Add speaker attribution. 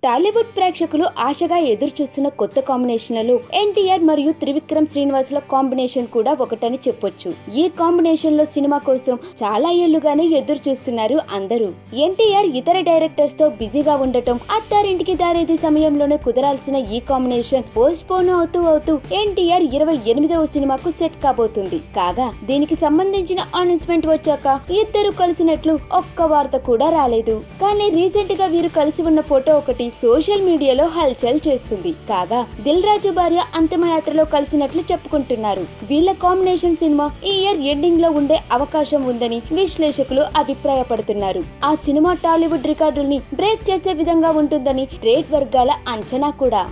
Speaker 1: టాలీవుడ్ ప్రేక్షకులు ఆశగా ఎదురు చూస్తున్న కొత్త కాంబినేషన్లలో ఎన్టీఆర్ మరియు త్రివిక్రమ్ శ్రీనివాసుల కాంబినేషన్ కూడా ఒకటని చెప్పొచ్చు ఈ కాంబినేషన్ లో సినిమా కోసం చాలా ఏళ్లుగానే ఎదురు చూస్తున్నారు అందరూ ఎన్టీఆర్ ఇతర డైరెక్టర్స్ తో బిజీగా ఉండటం అత్తారింటికి దారేది సమయంలోనే కుదరాల్సిన ఈ కాంబినేషన్ పోస్ట్ పోన్ అవుతూ అవుతూ ఎన్టీఆర్ ఇరవై ఎనిమిదవ సినిమాకు సెట్ కాబోతుంది కాగా దీనికి సంబంధించిన అనౌన్స్మెంట్ వచ్చాక ఇద్దరు కలిసినట్లు ఒక్క వార్త కూడా రాలేదు కానీ రీసెంట్ గా వీరు కలిసి ఉన్న ఫోటో ఒకటి సోషల్ మీడియాలో హల్చల్ చేస్తుంది కాగా దిల్ రాజు భార్య అంతిమయాత్రలో కలిసినట్లు చెప్పుకుంటున్నారు వీళ్ళ కాంబినేషన్ సినిమా ఈ ఇయర్ ఎండింగ్ లో ఉండే అవకాశం ఉందని విశ్లేషకులు అభిప్రాయపడుతున్నారు ఆ సినిమా టాలీవుడ్ రికార్డుల్ని బ్రేక్ చేసే విధంగా ఉంటుందని ట్రేడ్ వర్గాల అంచనా కూడా